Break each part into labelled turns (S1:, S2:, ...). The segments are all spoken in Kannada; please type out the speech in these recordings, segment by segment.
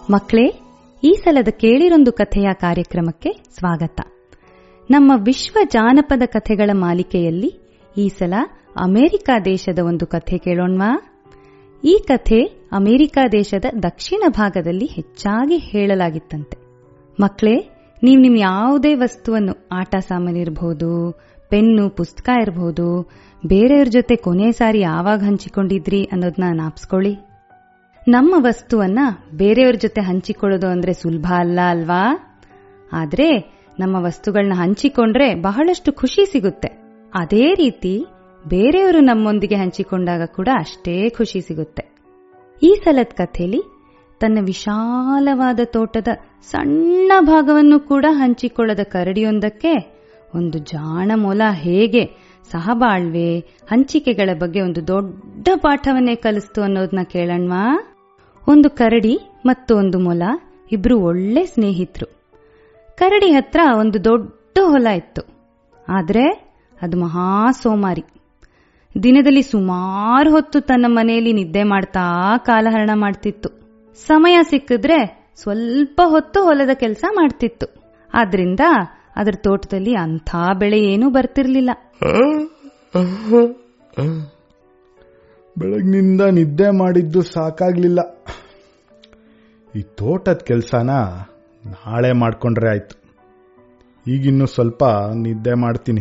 S1: ಮಕ್ಕಳೇ ಈ ಸಲದ ಕೇಳಿರೊಂದು ಕಥೆಯ ಕಾರ್ಯಕ್ರಮಕ್ಕೆ ಸ್ವಾಗತ ನಮ್ಮ ವಿಶ್ವ ಜಾನಪದ ಕಥೆಗಳ ಮಾಲಿಕೆಯಲ್ಲಿ ಈ ಸಲ ಅಮೆರಿಕ ದೇಶದ ಒಂದು ಕಥೆ ಕೇಳೋಣ್ವಾ ಈ ಕಥೆ ಅಮೆರಿಕ ದೇಶದ ದಕ್ಷಿಣ ಭಾಗದಲ್ಲಿ ಹೆಚ್ಚಾಗಿ ಹೇಳಲಾಗಿತ್ತಂತೆ ಮಕ್ಕಳೇ ನೀವು ನಿಮ್ ಯಾವುದೇ ವಸ್ತುವನ್ನು ಆಟ ಸಾಮಾನು ಇರಬಹುದು ಪೆನ್ನು ಪುಸ್ತಕ ಇರಬಹುದು ಬೇರೆಯವ್ರ ಜೊತೆ ಕೊನೆ ಸಾರಿ ಯಾವಾಗ ಹಂಚಿಕೊಂಡಿದ್ರಿ ಅನ್ನೋದನ್ನ ನಾಪ್ಸ್ಕೊಳ್ಳಿ ನಮ್ಮ ವಸ್ತುವನ್ನ ಬೇರೆಯವ್ರ ಜೊತೆ ಹಂಚಿಕೊಳ್ಳೋದು ಅಂದ್ರೆ ಸುಲಭ ಅಲ್ಲ ಅಲ್ವಾ ಆದ್ರೆ ನಮ್ಮ ವಸ್ತುಗಳನ್ನ ಹಂಚಿಕೊಂಡ್ರೆ ಬಹಳಷ್ಟು ಖುಷಿ ಸಿಗುತ್ತೆ ಅದೇ ರೀತಿ ಬೇರೆಯವರು ನಮ್ಮೊಂದಿಗೆ ಹಂಚಿಕೊಂಡಾಗ ಕೂಡ ಅಷ್ಟೇ ಖುಷಿ ಸಿಗುತ್ತೆ ಈ ಸಲದ ಕಥೆಯಲ್ಲಿ ತನ್ನ ವಿಶಾಲವಾದ ತೋಟದ ಸಣ್ಣ ಭಾಗವನ್ನು ಕೂಡ ಹಂಚಿಕೊಳ್ಳದ ಕರಡಿಯೊಂದಕ್ಕೆ ಒಂದು ಜಾಣ ಮೊಲ ಹೇಗೆ ಸಹಬಾಳ್ವೆ ಹಂಚಿಕೆಗಳ ಬಗ್ಗೆ ಒಂದು ದೊಡ್ಡ ಪಾಠವನ್ನೇ ಕಲಿಸ್ತು ಅನ್ನೋದನ್ನ ಕೇಳಣ್ವಾ ಒಂದು ಕರಡಿ ಮತ್ತು ಒಂದು ಮೊಲ ಇಬ್ರು ಒಳ್ಳೆ ಸ್ನೇಹಿತರು ಕರಡಿ ಹತ್ರ ಒಂದು ದೊಡ್ಡ ಹೊಲ ಇತ್ತು ಆದ್ರೆ ಅದು ಮಹಾ ಸೋಮಾರಿ ದಿನದಲ್ಲಿ ಸುಮಾರು ಹೊತ್ತು ತನ್ನ ಮನೆಯಲ್ಲಿ ನಿದ್ದೆ ಮಾಡ್ತಾ ಕಾಲಹರಣ ಮಾಡ್ತಿತ್ತು ಸಮಯ ಸಿಕ್ಕಿದ್ರೆ ಸ್ವಲ್ಪ ಹೊತ್ತು ಹೊಲದ ಕೆಲಸ ಮಾಡ್ತಿತ್ತು ಆದ್ರಿಂದ ಅದರ ತೋಟದಲ್ಲಿ ಅಂಥ ಬೆಳೆ ಏನೂ ಬರ್ತಿರ್ಲಿಲ್ಲ
S2: ಬೆಳಗ್ನಿಂದ ನಿದ್ದೆ ಮಾಡಿದ್ದು ಸಾಕಾಗ್ಲಿಲ್ಲ ಈ ತೋಟದ ಕೆಲಸನ ನಾಳೆ ಮಾಡ್ಕೊಂಡ್ರೆ ಆಯ್ತು ಈಗಿನ್ನು ಸ್ವಲ್ಪ ನಿದ್ದೆ ಮಾಡ್ತೀನಿ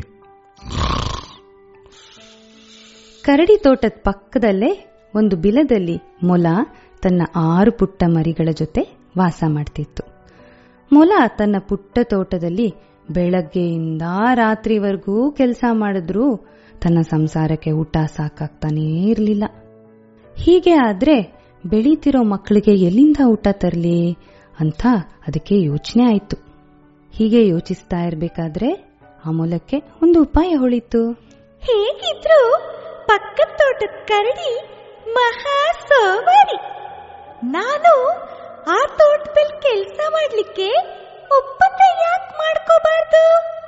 S1: ಕರಡಿ ತೋಟದ ಪಕ್ಕದಲ್ಲೇ ಒಂದು ಬಿಲದಲ್ಲಿ ಮೊಲ ತನ್ನ ಆರು ಪುಟ್ಟ ಮರಿಗಳ ಜೊತೆ ವಾಸ ಮಾಡ್ತಿತ್ತು ಮೊಲ ತನ್ನ ಪುಟ್ಟ ತೋಟದಲ್ಲಿ ಬೆಳಗ್ಗೆಯಿಂದ ರಾತ್ರಿವರೆಗೂ ಕೆಲಸ ಮಾಡಿದ್ರೂ ತನ್ನ ಸಂಸಾರಕ್ಕೆ ಊಟ ಸಾಕಾಗ್ತಾನೇ ಇರಲಿಲ್ಲ ಹೀಗೆ ಆದ್ರೆ ಬೆಳೀತಿರೋ ಮಕ್ಕಳಿಗೆ ಎಲ್ಲಿಂದ ಊಟ ತರಲಿ ಅಂತ ಅದಕ್ಕೆ ಯೋಚನೆ ಆಯ್ತು ಹೀಗೆ ಯೋಚಿಸ್ತಾ ಇರ್ಬೇಕಾದ್ರೆ ಆ ಮೊಲಕ್ಕೆ ಒಂದು ಉಪಾಯ ಹೊಳಿತು
S3: ಹೇಗಿದ್ರು ಪಕ್ಕದ ತೋಟದ ಕರಡಿ ಮಹಾ ಸೋಮಾರಿ ನಾನು ಆ ತೋಟದಲ್ಲಿ ಕೆಲಸ ಮಾಡ್ಲಿಕ್ಕೆ ಒಪ್ಪಂದ ಯಾಕೆ ಮಾಡ್ಕೋಬಾರ್ದು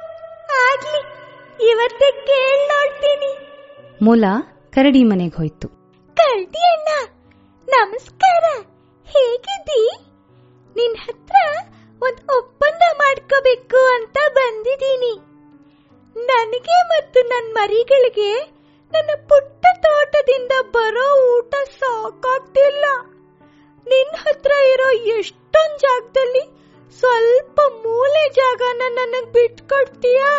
S3: ಆಗ್ಲಿ ಇವತ್ತೇ ಕೇಳ್ ನೋಡ್ತೀನಿ
S1: ಮೊಲ ಕರಡಿ ಮನೆಗೆ ಹೋಯ್ತು
S3: ಕರಡಿ ಅಣ್ಣ ನಮಸ್ಕಾರ ಹೇಗಿದ್ದಿ ನಿನ್ ಹತ್ರ ಒಂದ್ ಒಪ್ಪಂದ ಮಾಡ್ಕೋಬೇಕು ಅಂತ ಬಂದಿದ್ದೀನಿ ನನಗೆ ಮತ್ತು ನನ್ನ ಮರಿಗಳಿಗೆ ನನ್ನ ಪುಟ್ಟ ತೋಟದಿಂದ ಬರೋ ಊಟ ಸಾಕಾಗ್ತಿಲ್ಲ ನಿನ್ ಹತ್ರ ಇರೋ ಎಷ್ಟೊಂದ್ ಜಾಗದಲ್ಲಿ ಸ್ವಲ್ಪ ಮೂಲೆ ಜಾಗನ ನನಗ್ ಬಿಟ್ಕೊಡ್ತೀಯಾ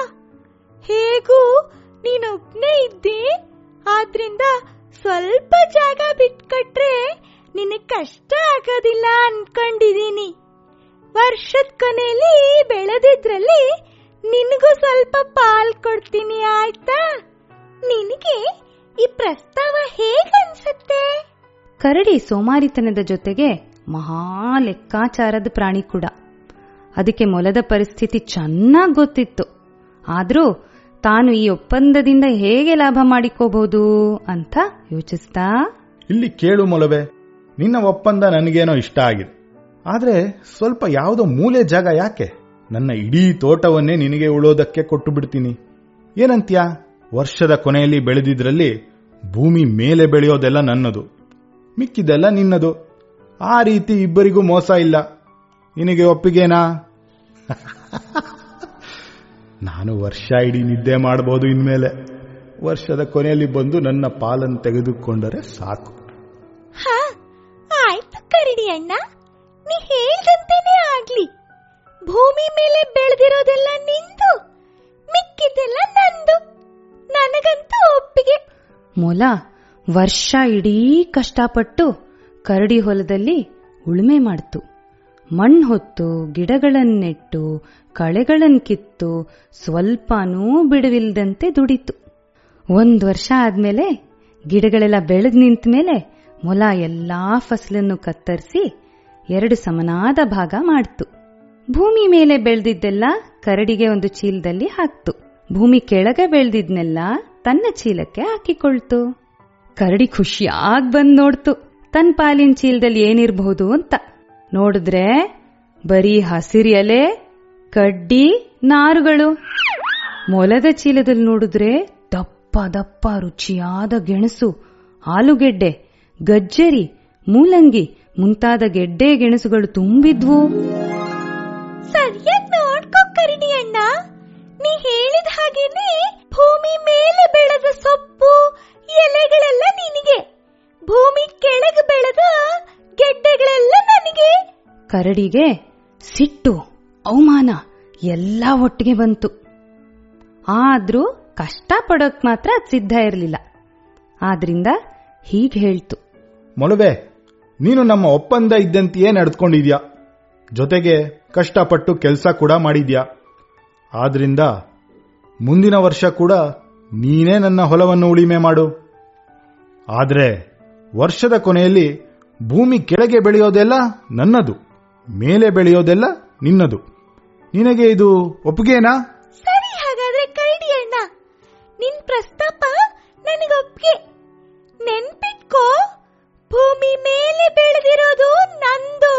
S3: ಹೇಗೂ ನೀನೊಬ್ನೇ ಇದ್ದಿ ಆದ್ರಿಂದ ಸ್ವಲ್ಪ ಜಾಗ ಬಿಟ್ಕೊಟ್ರೆ ನಿನಗ್ ಕಷ್ಟ ಆಗೋದಿಲ್ಲ ಅನ್ಕೊಂಡಿದೀನಿ ವರ್ಷದ ಕೊನೆಯಲ್ಲಿ ಬೆಳೆದಿದ್ರಲ್ಲಿ ನಿನಗೂ ಸ್ವಲ್ಪ ಪಾಲ್ ಕೊಡ್ತೀನಿ ಆಯ್ತಾ ನಿನಗೆ ಈ ಪ್ರಸ್ತಾವ ಹೇಗನ್ಸತ್ತೆ
S1: ಕರಡಿ ಸೋಮಾರಿತನದ ಜೊತೆಗೆ ಮಹಾ ಲೆಕ್ಕಾಚಾರದ ಪ್ರಾಣಿ ಕೂಡ ಅದಕ್ಕೆ ಮೊಲದ ಪರಿಸ್ಥಿತಿ ಚೆನ್ನಾಗಿ ಗೊತ್ತಿತ್ತು ಆದ್ರೂ ತಾನು ಈ ಒಪ್ಪಂದದಿಂದ ಹೇಗೆ ಲಾಭ ಮಾಡಿಕೋಬಹುದು ಅಂತ ಯೋಚಿಸ್ತಾ
S2: ಇಲ್ಲಿ ಕೇಳು ಮೊಲವೇ ನಿನ್ನ ಒಪ್ಪಂದ ನನಗೇನೋ ಇಷ್ಟ ಆಗಿದೆ ಆದ್ರೆ ಸ್ವಲ್ಪ ಯಾವುದೋ ಮೂಲೆ ಜಾಗ ಯಾಕೆ ನನ್ನ ಇಡೀ ತೋಟವನ್ನೇ ನಿನಗೆ ಉಳೋದಕ್ಕೆ ಕೊಟ್ಟು ಬಿಡ್ತೀನಿ ಏನಂತ್ಯಾ ವರ್ಷದ ಕೊನೆಯಲ್ಲಿ ಬೆಳೆದಿದ್ರಲ್ಲಿ ಭೂಮಿ ಮೇಲೆ ಬೆಳೆಯೋದೆಲ್ಲ ನನ್ನದು ಮಿಕ್ಕಿದೆಲ್ಲ ನಿನ್ನದು ಆ ರೀತಿ ಇಬ್ಬರಿಗೂ ಮೋಸ ಇಲ್ಲ ನಿನಗೆ ಒಪ್ಪಿಗೆನಾ ನಾನು ವರ್ಷ ಇಡೀ ನಿದ್ದೆ ಮಾಡಬಹುದು ಇನ್ಮೇಲೆ ವರ್ಷದ ಕೊನೆಯಲ್ಲಿ ಬಂದು ನನ್ನ ಪಾಲನ್ನು ತೆಗೆದುಕೊಂಡರೆ ಸಾಕು
S3: ಹಾ ಆಯ್ತು ಕರಡಿ ಅಣ್ಣ ನೀ ಹೇಳ್ದಂತೆನೇ ಆಗ್ಲಿ ಭೂಮಿ ಮೇಲೆ ಬೆಳೆದಿರೋದೆಲ್ಲ ನಿಂದು ಮಿಕ್ಕಿದೆಲ್ಲ ನಂದು ನನಗಂತೂ ಒಪ್ಪಿಗೆ
S1: ಮೊಲ ವರ್ಷ ಇಡೀ ಕಷ್ಟಪಟ್ಟು ಕರಡಿ ಹೊಲದಲ್ಲಿ ಉಳುಮೆ ಮಾಡ್ತು ಮಣ್ಣು ಹೊತ್ತು ಗಿಡಗಳನ್ನೆಟ್ಟು ಕಳೆಗಳನ್ ಕಿತ್ತು ಸ್ವಲ್ಪನೂ ಬಿಡುವಿಲ್ದಂತೆ ದುಡಿತು ಒಂದ್ ವರ್ಷ ಆದ್ಮೇಲೆ ಗಿಡಗಳೆಲ್ಲ ಬೆಳೆದ್ ನಿಂತ ಮೇಲೆ ಮೊಲ ಎಲ್ಲಾ ಫಸಲನ್ನು ಕತ್ತರಿಸಿ ಎರಡು ಸಮನಾದ ಭಾಗ ಮಾಡ್ತು ಭೂಮಿ ಮೇಲೆ ಬೆಳೆದಿದ್ದೆಲ್ಲ ಕರಡಿಗೆ ಒಂದು ಚೀಲದಲ್ಲಿ ಹಾಕ್ತು ಭೂಮಿ ಕೆಳಗೆ ಬೆಳೆದಿದ್ನೆಲ್ಲ ತನ್ನ ಚೀಲಕ್ಕೆ ಹಾಕಿಕೊಳ್ತು ಕರಡಿ ಖುಷಿಯಾಗ್ ಬಂದ್ ನೋಡ್ತು ತನ್ನ ಪಾಲಿನ ಚೀಲದಲ್ಲಿ ಏನಿರಬಹುದು ಅಂತ ನೋಡಿದ್ರೆ ಬರೀ ಹಸಿರು ಎಲೆ ಕಡ್ಡಿ ನಾರುಗಳು ಮೊಲದ ಚೀಲದಲ್ಲಿ ನೋಡಿದ್ರೆ ದಪ್ಪ ದಪ್ಪ ರುಚಿಯಾದ ಗೆಣಸು ಆಲೂಗೆಡ್ಡೆ ಗಜ್ಜರಿ ಮೂಲಂಗಿ ಮುಂತಾದ ಗೆಡ್ಡೆ ಗೆಣಸುಗಳು ತುಂಬಿದ್ವು
S3: ಸರಿಯಾಗಿ ನೋಡ್ಕೋ ಕರಿಣಿ ಅಣ್ಣ ನೀ ಹೇಳಿದ ಹಾಗೇನೆ ಭೂಮಿ ಮೇಲೆ ಬೆಳೆದ ಸೊಪ್ಪು ಎಲೆಗಳೆಲ್ಲ ನಿನಗೆ ಭೂಮಿ ಕೆಳಗೆ ಬೆಳೆದ ಗೆಡ್ಡೆಗಳೆಲ್ಲ ನನಗೆ
S1: ಕರಡಿಗೆ ಸಿಟ್ಟು ಅವಮಾನ ಎಲ್ಲ ಒಟ್ಟಿಗೆ ಬಂತು ಆದ್ರೂ ಕಷ್ಟ ಪಡೋಕ್ ಮಾತ್ರ ಅದ್ ಸಿದ್ಧ ಇರಲಿಲ್ಲ ಆದ್ರಿಂದ ಹೀಗ್ ಹೇಳ್ತು
S2: ಮೊಲಬೆ ನೀನು ನಮ್ಮ ಒಪ್ಪಂದ ಇದ್ದಂತೆಯೇ ನಡೆದುಕೊಂಡಿದ್ಯಾ ಜೊತೆಗೆ ಕಷ್ಟಪಟ್ಟು ಕೆಲಸ ಕೂಡ ಮಾಡಿದ್ಯಾ ಆದ್ರಿಂದ ಮುಂದಿನ ವರ್ಷ ಕೂಡ ನೀನೇ ನನ್ನ ಹೊಲವನ್ನು ಉಳಿಮೆ ಮಾಡು ಆದ್ರೆ ವರ್ಷದ ಕೊನೆಯಲ್ಲಿ ಭೂಮಿ ಕೆಳಗೆ ಬೆಳೆಯೋದೆಲ್ಲ ನನ್ನದು ಮೇಲೆ ಬೆಳೆಯೋದೆಲ್ಲ ನಿನ್ನದು ನಿನಗೆ ಇದು ಒಪ್ಪಿಗೆನಾ
S3: ಸರಿ ಹಾಗಾದ್ರೆ ಕರಡಿ ಅಣ್ಣ ನಿನ್ ಪ್ರಸ್ತಾಪ ನನಗೊಪ್ಪಿಗೆ ನೆನ್ಪಿಟ್ಕೋ ಭೂಮಿ ಮೇಲೆ ಬೆಳೆದಿರೋದು ನಂದು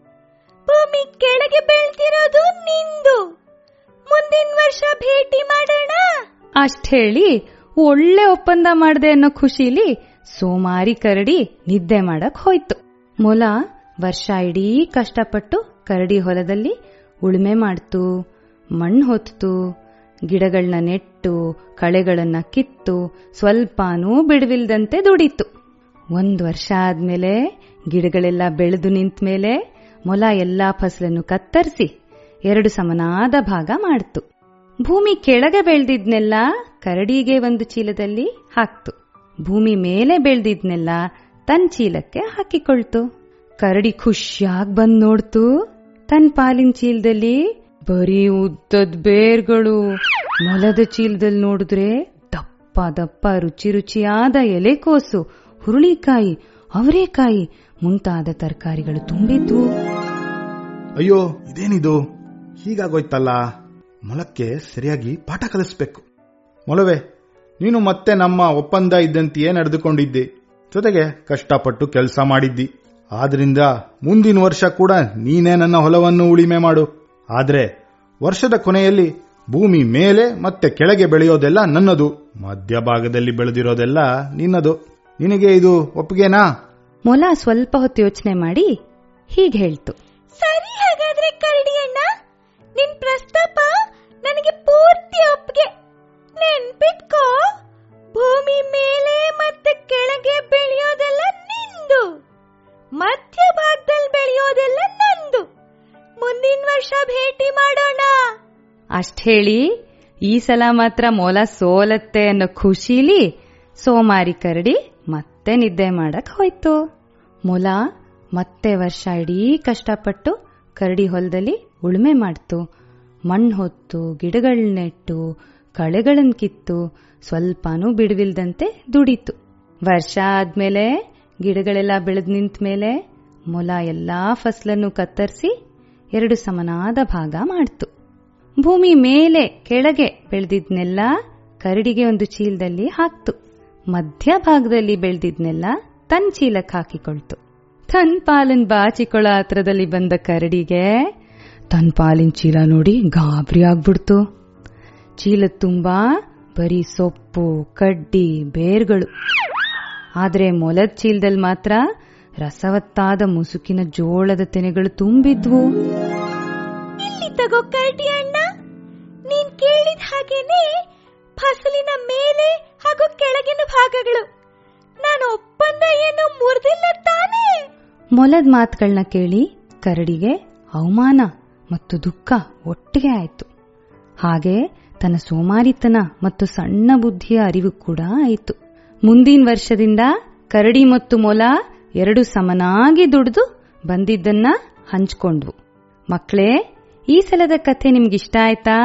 S3: ಭೂಮಿ ಕೆಳಗೆ ಬೆಳೆದಿರೋದು ನಿಂದು ಮುಂದಿನ ವರ್ಷ ಭೇಟಿ ಮಾಡೋಣ
S1: ಅಷ್ಟ್ ಹೇಳಿ ಒಳ್ಳೆ ಒಪ್ಪಂದ ಮಾಡ್ದೆ ಅನ್ನೋ ಖುಷಿಲಿ ಸೋಮಾರಿ ಕರಡಿ ನಿದ್ದೆ ಮಾಡಕ್ ಹೋಯ್ತು ಮೊಲ ವರ್ಷ ಇಡೀ ಕಷ್ಟಪಟ್ಟು ಕರಡಿ ಹೊಲದಲ್ಲಿ ಉಳುಮೆ ಮಾಡ್ತು ಮಣ್ಣು ಹೊತ್ತು ಗಿಡಗಳನ್ನ ನೆಟ್ಟು ಕಳೆಗಳನ್ನ ಕಿತ್ತು ಸ್ವಲ್ಪನೂ ಬಿಡುವಿಲ್ದಂತೆ ದುಡಿತು ಒಂದ್ ವರ್ಷ ಆದ್ಮೇಲೆ ಗಿಡಗಳೆಲ್ಲ ಬೆಳೆದು ನಿಂತ್ಮೇಲೆ ಮೊಲ ಎಲ್ಲಾ ಫಸಲನ್ನು ಕತ್ತರಿಸಿ ಎರಡು ಸಮನಾದ ಭಾಗ ಮಾಡ್ತು ಭೂಮಿ ಕೆಳಗೆ ಬೆಳೆದಿದ್ನೆಲ್ಲ ಕರಡಿಗೆ ಒಂದು ಚೀಲದಲ್ಲಿ ಹಾಕ್ತು ಭೂಮಿ ಮೇಲೆ ಬೆಳೆದಿದ್ನೆಲ್ಲ ತನ್ನ ಚೀಲಕ್ಕೆ ಹಾಕಿಕೊಳ್ತು ಕರಡಿ ಖುಷಿಯಾಗಿ ಬಂದ್ ನೋಡ್ತು ತನ್ನ ಪಾಲಿನ ಚೀಲದಲ್ಲಿ ಬರೀ ಉದ್ದದ್ ಬೇರ್ಗಳು ಮೊಲದ ಚೀಲದಲ್ಲಿ ನೋಡಿದ್ರೆ ದಪ್ಪ ದಪ್ಪ ರುಚಿ ರುಚಿಯಾದ ಎಲೆಕೋಸು ಹುರುಳಿಕಾಯಿ ಅವರೇಕಾಯಿ ಮುಂತಾದ ತರಕಾರಿಗಳು ತುಂಬಿದ್ವು
S2: ಅಯ್ಯೋ ಇದೇನಿದು ಹೀಗಾಗೋಯ್ತಲ್ಲ ಮೊಲಕ್ಕೆ ಸರಿಯಾಗಿ ಪಾಠ ಕಲಿಸ್ಬೇಕು ಮೊಲವೇ ನೀನು ಮತ್ತೆ ನಮ್ಮ ಒಪ್ಪಂದ ಇದ್ದಂತೆಯೇ ನಡೆದುಕೊಂಡಿದ್ದಿ ಜೊತೆಗೆ ಕಷ್ಟಪಟ್ಟು ಕೆಲಸ ಮಾಡಿದ್ದಿ ಆದ್ರಿಂದ ಮುಂದಿನ ವರ್ಷ ಕೂಡ ನೀನೇ ನನ್ನ ಹೊಲವನ್ನು ಉಳಿಮೆ ಮಾಡು ಆದ್ರೆ ವರ್ಷದ ಕೊನೆಯಲ್ಲಿ ಭೂಮಿ ಮೇಲೆ ಮತ್ತೆ ಕೆಳಗೆ ಬೆಳೆಯೋದೆಲ್ಲ ನನ್ನದು ಮಧ್ಯಭಾಗದಲ್ಲಿ ಬೆಳೆದಿರೋದೆಲ್ಲ ನಿನ್ನದು ನಿನಗೆ ಇದು ಒಪ್ಪಿಗೆನಾ
S1: ಮೊಲ ಸ್ವಲ್ಪ ಹೊತ್ತು ಯೋಚನೆ ಮಾಡಿ ಹೀಗೆ ಹೇಳ್ತು
S3: ಸರಿ ಹಾಗಾದ್ರೆ ಕರಡಿ ಅಣ್ಣ ನಿನ್ ಪ್ರಸ್ತಾಪ ನನಗೆ ಪೂರ್ತಿ ಒಪ್ಪಿಗೆ ನೆನ್ಪಿಟ್ಕೋ ಭೂಮಿ ಮೇಲೆ ಮತ್ತೆ ಕೆಳಗೆ ಬೆಳೆಯೋದೆಲ್ಲ ನಿಂದು ಮಧ್ಯ ಭಾಗದಲ್ಲಿ ಬೆಳೆಯೋದೆಲ್ಲ ನಂದು ಮುಂದಿನ ವರ್ಷ ಭೇಟಿ ಮಾಡೋಣ
S1: ಅಷ್ಟ್ ಹೇಳಿ ಈ ಸಲ ಮಾತ್ರ ಮೊಲ ಸೋಲತ್ತೆ ಅನ್ನೋ ಖುಷಿಲಿ ಸೋಮಾರಿ ಕರಡಿ ಮತ್ತೆ ನಿದ್ದೆ ಮಾಡಕ್ ಹೋಯ್ತು ಮೊಲ ಮತ್ತೆ ವರ್ಷ ಇಡೀ ಕಷ್ಟಪಟ್ಟು ಕರಡಿ ಹೊಲದಲ್ಲಿ ಉಳುಮೆ ಮಾಡ್ತು ಮಣ್ಣು ಹೊತ್ತು ಗಿಡಗಳನ್ನ ನೆಟ್ಟು ಕಳೆಗಳನ್ನ ಕಿತ್ತು ಸ್ವಲ್ಪನೂ ಬಿಡುವಿಲ್ದಂತೆ ದುಡಿತು ವರ್ಷ ಆದ್ಮೇಲೆ ಗಿಡಗಳೆಲ್ಲ ಬೆಳೆದ್ ನಿಂತ ಮೇಲೆ ಮೊಲ ಎಲ್ಲಾ ಫಸಲನ್ನು ಕತ್ತರಿಸಿ ಎರಡು ಸಮನಾದ ಭಾಗ ಮಾಡ್ತು ಭೂಮಿ ಮೇಲೆ ಕೆಳಗೆ ಬೆಳೆದಿದ್ನೆಲ್ಲ ಕರಡಿಗೆ ಒಂದು ಚೀಲದಲ್ಲಿ ಹಾಕ್ತು ಮಧ್ಯಭಾಗದಲ್ಲಿ ಬೆಳೆದಿದ್ನೆಲ್ಲ ತನ್ನ ಚೀಲಕ್ಕೆ ಹಾಕಿಕೊಳ್ತು ತನ್ ಪಾಲನ್ ಬಾಚಿಕೊಳ್ಳೋ ಹತ್ರದಲ್ಲಿ ಬಂದ ಕರಡಿಗೆ ತನ್ ಪಾಲಿನ ಚೀಲ ನೋಡಿ ಗಾಬರಿ ಆಗ್ಬಿಡ್ತು ಚೀಲ ತುಂಬಾ ಬರೀ ಸೊಪ್ಪು ಕಡ್ಡಿ ಬೇರ್ಗಳು ಆದ್ರೆ ಮೊಲದ ಚೀಲದಲ್ಲಿ ಮಾತ್ರ ರಸವತ್ತಾದ ಮುಸುಕಿನ ಜೋಳದ ತೆನೆಗಳು ತುಂಬಿದ್ವು
S3: ಇಲ್ಲಿ ತಗೋ ಕರಡಿ ಅಣ್ಣ ನೀನ್ ಕೇಳಿದ ಹಾಗೇನೆ ಫಸಲಿನ ಮೇಲೆ ಹಾಗೂ ಕೆಳಗಿನ ಭಾಗಗಳು ನಾನು ಒಪ್ಪಂದ ಏನು ಮುರಿದಿಲ್ಲ ತಾನೇ
S1: ಮೊಲದ ಮಾತುಗಳನ್ನ ಕೇಳಿ ಕರಡಿಗೆ ಅವಮಾನ ಮತ್ತು ದುಃಖ ಒಟ್ಟಿಗೆ ಆಯಿತು ಹಾಗೆ ತನ್ನ ಸೋಮಾರಿತನ ಮತ್ತು ಸಣ್ಣ ಬುದ್ಧಿಯ ಅರಿವು ಕೂಡ ಆಯಿತು ಮುಂದಿನ ವರ್ಷದಿಂದ ಕರಡಿ ಮತ್ತು ಮೊಲ ಎರಡು ಸಮನಾಗಿ ದುಡಿದು ಬಂದಿದ್ದನ್ನ ಹಂಚ್ಕೊಂಡ್ವು ಮಕ್ಕಳೇ ಈ ಸಲದ ಕಥೆ ನಿಮ್ಗಿಷ್ಟ ಆಯ್ತಾ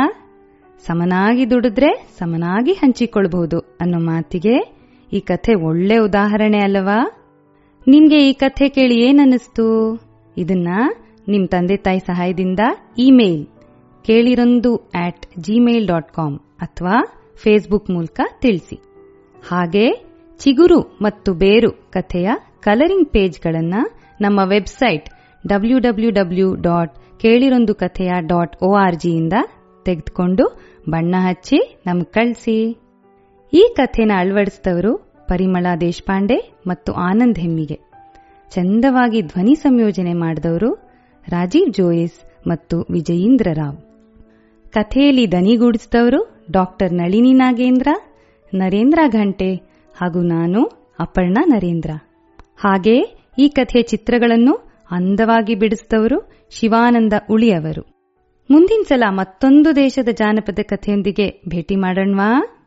S1: ಸಮನಾಗಿ ದುಡಿದ್ರೆ ಸಮನಾಗಿ ಹಂಚಿಕೊಳ್ಬಹುದು ಅನ್ನೋ ಮಾತಿಗೆ ಈ ಕಥೆ ಒಳ್ಳೆ ಉದಾಹರಣೆ ಅಲ್ಲವಾ ನಿಮ್ಗೆ ಈ ಕಥೆ ಕೇಳಿ ಏನನ್ನಿಸ್ತು ಇದನ್ನ ನಿಮ್ ತಂದೆ ತಾಯಿ ಸಹಾಯದಿಂದ ಇಮೇಲ್ ಕೇಳಿರೊಂದು ಆಟ್ ಜಿಮೇಲ್ ಡಾಟ್ ಕಾಮ್ ಅಥವಾ ಫೇಸ್ಬುಕ್ ಮೂಲಕ ತಿಳಿಸಿ ಹಾಗೆ ಚಿಗುರು ಮತ್ತು ಬೇರು ಕಥೆಯ ಕಲರಿಂಗ್ ಪೇಜ್ಗಳನ್ನ ನಮ್ಮ website W W W dot ಕೇಳಿರೊಂದು ಕಥೆಯ ಡಾಟ್ ಒ ಆರ್ ಜಿಯಿಂದ ತೆಗೆದುಕೊಂಡು ಬಣ್ಣ ಹಚ್ಚಿ ನಮ್ಗೆ ಕಳಿಸಿ ಈ ಕಥೆನ ಅಳವಡಿಸಿದವರು ಪರಿಮಳ ದೇಶಪಾಂಡೆ ಮತ್ತು ಆನಂದ್ ಹೆಮ್ಮಿಗೆ ಚಂದವಾಗಿ ಧ್ವನಿ ಸಂಯೋಜನೆ ಮಾಡಿದವರು ರಾಜೀವ್ ಜೋಯಿಸ್ ಮತ್ತು ವಿಜಯೀಂದ್ರ ರಾವ್ ಕಥೆಯಲ್ಲಿ ದನಿಗೂಡಿಸಿದವರು ಡಾಕ್ಟರ್ ನಳಿನಿ ನಾಗೇಂದ್ರ ನರೇಂದ್ರ ಘಂಟೆ ಹಾಗೂ ನಾನು ಅಪರ್ಣಾ ನರೇಂದ್ರ ಹಾಗೆ ಈ ಕಥೆಯ ಚಿತ್ರಗಳನ್ನು ಅಂದವಾಗಿ ಬಿಡಿಸಿದವರು ಶಿವಾನಂದ ಉಳಿಯವರು ಮುಂದಿನ ಸಲ ಮತ್ತೊಂದು ದೇಶದ ಜಾನಪದ ಕಥೆಯೊಂದಿಗೆ ಭೇಟಿ ಮಾಡೋಣವಾ